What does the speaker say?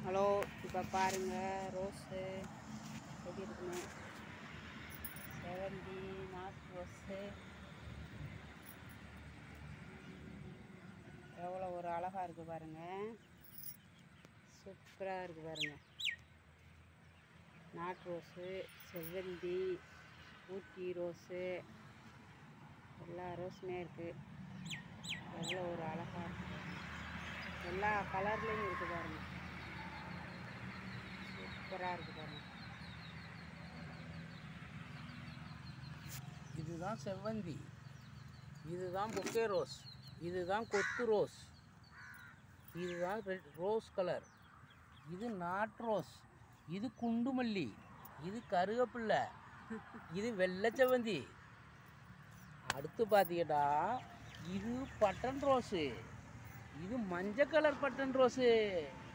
hello இப்போ பாருங்கள் rose எப்படி இருக்குன்னு செவந்தி நாட்டு ரோஸு எவ்வளோ ஒரு அழகாக இருக்குது பாருங்கள் சூப்பராக இருக்குது பாருங்கள் நாட்டு ரோஸு செவ்வந்தி ஊட்டி ரோஸு எல்லா ரோஸுமே இருக்குது எவ்வளோ ஒரு அழகாக இருக்குது எல்லா கலர்லேயும் இருக்குது பாருங்கள் சூப்பராக இருக்குது பாருங்கள் இதுதான் செவ்வந்தி இதுதான் பொக்கே ரோஸ் இதுதான் கொத்து ரோஸ் இதுதான் ரெட் ரோஸ் கலர் இது நாட் ரோஸ் இது குண்டுமல்லி இது கருகப்பிள்ளை இது வெள்ளை செவ்வந்தி அடுத்து பார்த்தீங்கன்னா இது பட்டன் ரோஸு இது மஞ்சள் கலர் பட்டன் ரோஸு